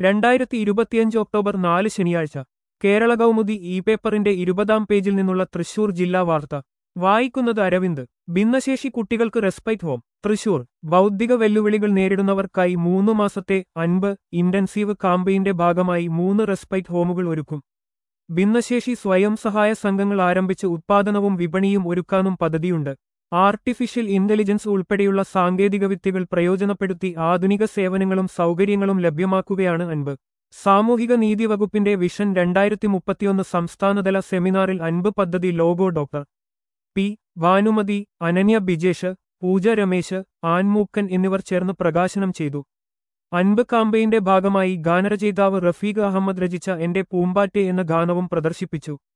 രണ്ടായിരത്തി ഇരുപത്തിയഞ്ച് ഒക്ടോബർ നാല് ശനിയാഴ്ച കേരള കൗമുദി ഇ പേപ്പറിന്റെ ഇരുപതാം പേജിൽ നിന്നുള്ള തൃശൂർ ജില്ലാ വാർത്ത വായിക്കുന്നത് അരവിന്ദ് ഭിന്നശേഷി കുട്ടികൾക്ക് റെസ്പൈറ്റ് ഹോം തൃശൂർ ബൗദ്ധിക വെല്ലുവിളികൾ നേരിടുന്നവർക്കായി മൂന്ന് മാസത്തെ അൻപ് ഇന്റൻസീവ് കാമ്പയിന്റെ ഭാഗമായി മൂന്ന് റെസ്പൈറ്റ് ഹോമുകൾ ഒരുക്കും ഭിന്നശേഷി സ്വയം സഹായ സംഘങ്ങൾ ആരംഭിച്ച് ഉത്പാദനവും വിപണിയും ഒരുക്കാനും പദ്ധതിയുണ്ട് ആർട്ടിഫിഷ്യൽ ഇന്റലിജൻസ് ഉൾപ്പെടെയുള്ള സാങ്കേതികവിദ്യകൾ പ്രയോജനപ്പെടുത്തി ആധുനിക സേവനങ്ങളും സൗകര്യങ്ങളും ലഭ്യമാക്കുകയാണ് അൻപ് സാമൂഹിക നീതി വകുപ്പിന്റെ വിഷൻ രണ്ടായിരത്തി മുപ്പത്തിയൊന്ന് സംസ്ഥാനതല സെമിനാറിൽ അൻപ് പദ്ധതി logo doctor P Bhanumathi Ananya Bijesh Pooja Ramesh ആൻമൂക്കൻ എന്നിവർ ചേർന്ന് പ്രകാശനം ചെയ്തു അൻപ് കാമ്പയിന്റെ ഭാഗമായി ഗാനരചയിതാവ് റഫീഖ് അഹമ്മദ് രചിച്ച എന്റെ പൂമ്പാറ്റെ എന്ന ഗാനവും പ്രദർശിപ്പിച്ചു